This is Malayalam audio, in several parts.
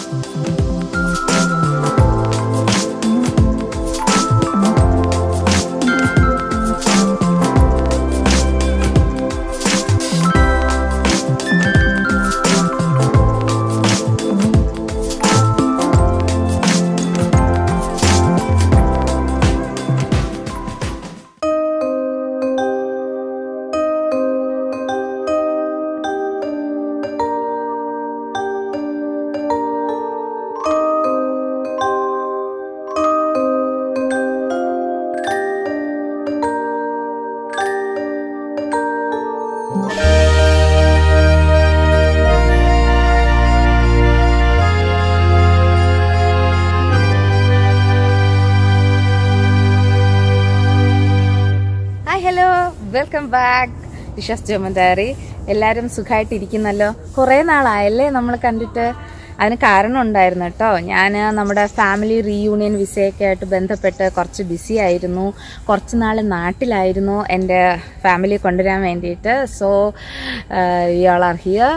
hi hello welcome back Vishwas Jamanthari എല്ലാവരും സുഖമായിട്ടിരിക്കുന്നല്ലോ കുറേ നാളായല്ലേ നമ്മൾ കണ്ടിട്ട് അതിന് കാരണം ഉണ്ടായിരുന്നു കേട്ടോ ഞാൻ നമ്മുടെ ഫാമിലി റീയൂണിയൻ വിസയൊക്കെ ആയിട്ട് ബന്ധപ്പെട്ട് കുറച്ച് ബിസി ആയിരുന്നു കുറച്ച് നാൾ നാട്ടിലായിരുന്നു എൻ്റെ ഫാമിലി കൊണ്ടുവരാൻ വേണ്ടിയിട്ട് സോ യാൾ ആർ ഹിയർ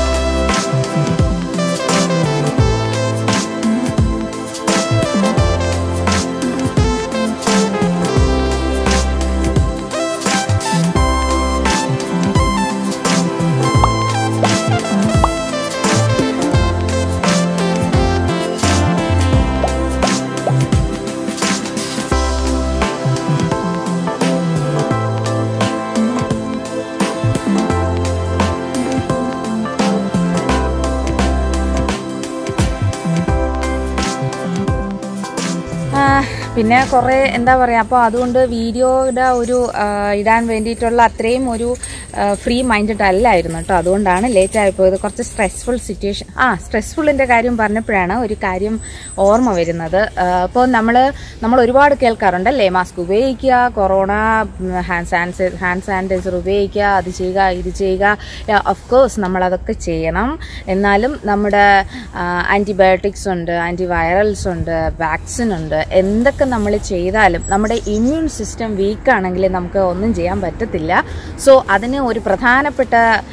ആ, പിന്നെ കുറേ എന്താ പറയുക അപ്പോൾ അതുകൊണ്ട് വീഡിയോയുടെ ഒരു ആ, ഇടാൻ വേണ്ടിയിട്ടുള്ള അത്രയും ഒരു ഫ്രീ മൈൻഡഡ് അല്ലായിരുന്നു കേട്ടോ അതുകൊണ്ടാണ് ലേറ്റ് ആയിപ്പോയത് കുറച്ച് സ്ട്രെസ്ഫുൾ സിറ്റുവേഷൻ ആ സ്ട്രെസ്ഫുള്ളിൻ്റെ കാര്യം പറഞ്ഞപ്പോഴാണ് ഒരു കാര്യം ഓർമ്മ വരുന്നത് അപ്പോൾ നമ്മൾ നമ്മൾ ഒരുപാട് കേൾക്കാറുണ്ടല്ലേ മാസ്ക് ഉപയോഗിക്കുക കൊറോണ ഹാൻഡ് സാനിറ്റൈ ഹാൻഡ് സാനിറ്റൈസർ ഉപയോഗിക്കുക അത് ചെയ്യുക ഇത് ചെയ്യുക ഓഫ് കോഴ്സ് നമ്മളതൊക്കെ ചെയ്യണം എന്നാലും നമ്മുടെ ആൻറ്റിബയോട്ടിക്സ് ഉണ്ട് ആൻറ്റിവൈറൽസ് ഉണ്ട് വാക്സിൻ ഉണ്ട് എന്തൊക്കെ നമ്മൾ ചെയ്താലും നമ്മുടെ ഇമ്മ്യൂൺ സിസ്റ്റം വീക്കാണെങ്കിൽ നമുക്ക് ഒന്നും ചെയ്യാൻ പറ്റത്തില്ല സോ അതിന് ഒരു പ്രധാനപ്പെട്ട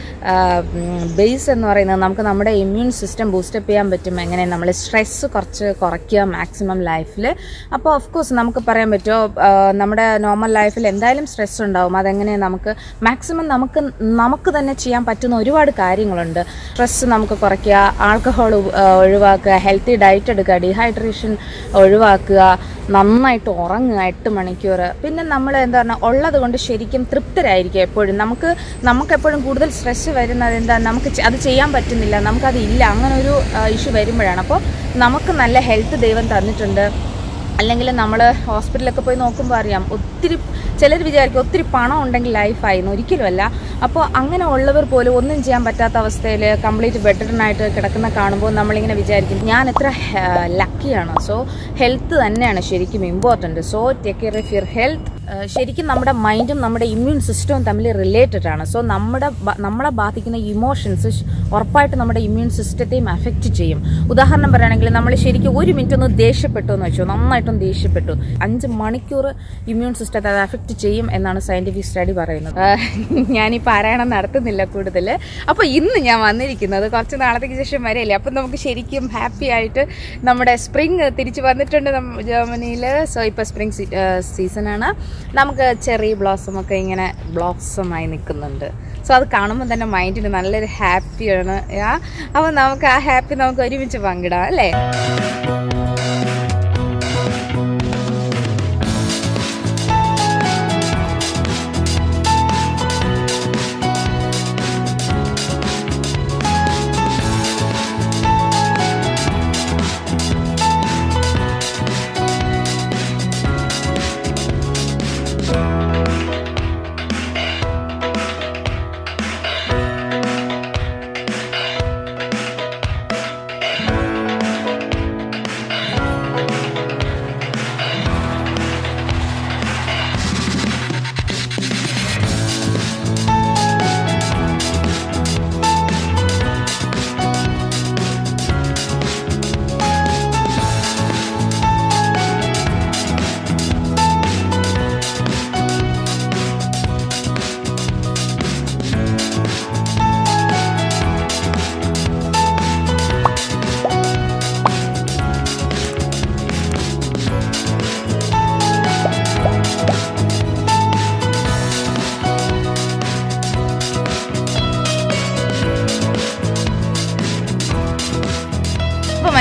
ബേസ് എന്ന് പറയുന്നത് നമുക്ക് നമ്മുടെ ഇമ്മ്യൂൺ സിസ്റ്റം ബൂസ്റ്റപ്പ് ചെയ്യാൻ പറ്റും എങ്ങനെ നമ്മൾ സ്ട്രെസ്സ് കുറച്ച് കുറയ്ക്കുക മാക്സിമം ലൈഫിൽ അപ്പോൾ ഓഫ് കോഴ്സ് നമുക്ക് പറയാൻ പറ്റുമോ ആ, നമ്മുടെ നോർമൽ ലൈഫിൽ എന്തായാലും സ്ട്രെസ് ഉണ്ടാവും അതെങ്ങനെ നമുക്ക് മാക്സിമം നമുക്ക് നമുക്ക് തന്നെ ചെയ്യാൻ പറ്റുന്ന ഒരുപാട് കാര്യങ്ങളുണ്ട് സ്ട്രെസ് നമുക്ക് കുറയ്ക്കുക ആൽക്കഹോൾ ഒഴിവാക്കുക ഹെൽത്തി ഡയറ്റ് എടുക്കുക ഡീഹൈഡ്രേഷൻ ഒഴിവാക്കുക നന്നായിട്ട് ഉറങ്ങുക എട്ട് മണിക്കൂർ പിന്നെ നമ്മൾ എന്താ പറഞ്ഞാൽ ഉള്ളത് കൊണ്ട് ശരിക്കും തൃപ്തരായിരിക്കും എപ്പോഴും നമുക്ക് നമുക്കെപ്പോഴും കൂടുതൽ സ്ട്രെസ് വരുന്നത് എന്താ നമുക്ക് ചെ- അത് ചെയ്യാൻ പറ്റുന്നില്ല നമുക്കത് ഇല്ല അങ്ങനെ ഒരു ഇഷ്യൂ വരുമ്പോഴാണ് അപ്പോൾ നമുക്ക് നല്ല ഹെൽത്ത് ദൈവം തന്നിട്ടുണ്ട് അല്ലെങ്കിൽ നമ്മൾ ഹോസ്പിറ്റലൊക്കെ പോയി നോക്കുമ്പോൾ അറിയാം ഒത്തിരി ചിലർ വിചാരിക്കും ഒത്തിരി പണം ഉണ്ടെങ്കിൽ ലൈഫായിരുന്നു ഒരിക്കലുമല്ല അപ്പോൾ അങ്ങനെ ഉള്ളവർ പോലും ഒന്നും ചെയ്യാൻ പറ്റാത്ത അവസ്ഥയിൽ കംപ്ലീറ്റ് ബെറ്ററിനായിട്ട് കിടക്കുന്ന കാണുമ്പോൾ നമ്മളിങ്ങനെ വിചാരിക്കും ഞാൻ എത്ര ലക്കിയാണ് സോ ഹെൽത്ത് തന്നെയാണ് ശരിക്കും important so take care of your health ശരിക്കും നമ്മുടെ മൈൻഡും നമ്മുടെ ഇമ്മ്യൂൺ സിസ്റ്റവും തമ്മിൽ റിലേറ്റഡ് ആണ് സോ നമ്മുടെ ബ- നമ്മളെ ബാധിക്കുന്ന ഇമോഷൻസ് ഉറപ്പായിട്ട് നമ്മുടെ ഇമ്മ്യൂൺ സിസ്റ്റത്തെയും അഫക്റ്റ് ചെയ്യും ഉദാഹരണം പറയുകയാണെങ്കിൽ നമ്മൾ ശരിക്കും ഒരു മിനിറ്റ് ഒന്ന് ദേഷ്യപ്പെട്ടു എന്ന് വെച്ചു നന്നായിട്ടൊന്ന് ദേഷ്യപ്പെട്ടു അഞ്ച് മണിക്കൂർ ഇമ്മ്യൂൺ സിസ്റ്റത്തെ അത് അഫക്റ്റ് ചെയ്യും എന്നാണ് സയന്റിഫിക് സ്റ്റഡി പറയുന്നത് ആ, ഞാനീ പാരായണം നടത്തുന്നില്ല കൂടുതൽ അപ്പോൾ ഇന്ന് ഞാൻ വന്നിരിക്കുന്നത് കുറച്ച് നാളത്തേക്ക് ശേഷം വരെയല്ലേ അപ്പം നമുക്ക് ശരിക്കും ഹാപ്പി ആയിട്ട് നമ്മുടെ സ്പ്രിങ് തിരിച്ചു വന്നിട്ടുണ്ട് നമ്മ- ജർമ്മനിയിൽ സോ ഇപ്പോൾ സ്പ്രിങ് സീസണാണ് നമുക്ക് ചെറി ബ്ലോസം ഒക്കെ ഇങ്ങനെ ബ്ലോസമായി നിൽക്കുന്നുണ്ട് സോ അത് കാണുമ്പോൾ തന്നെ മൈൻഡിന് നല്ലൊരു ഹാപ്പിയാണ് അപ്പോൾ നമുക്ക് ആ ഹാപ്പി നമുക്ക് ഒരുമിച്ച് പങ്കിടാം അല്ലേ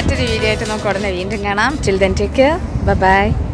മറ്റൊരു വീഡിയോ ആയിട്ട് നമുക്ക് ഉടനെ വീണ്ടും കാണാം ചിൽഡ്രൻ ടേക്ക് ബൈ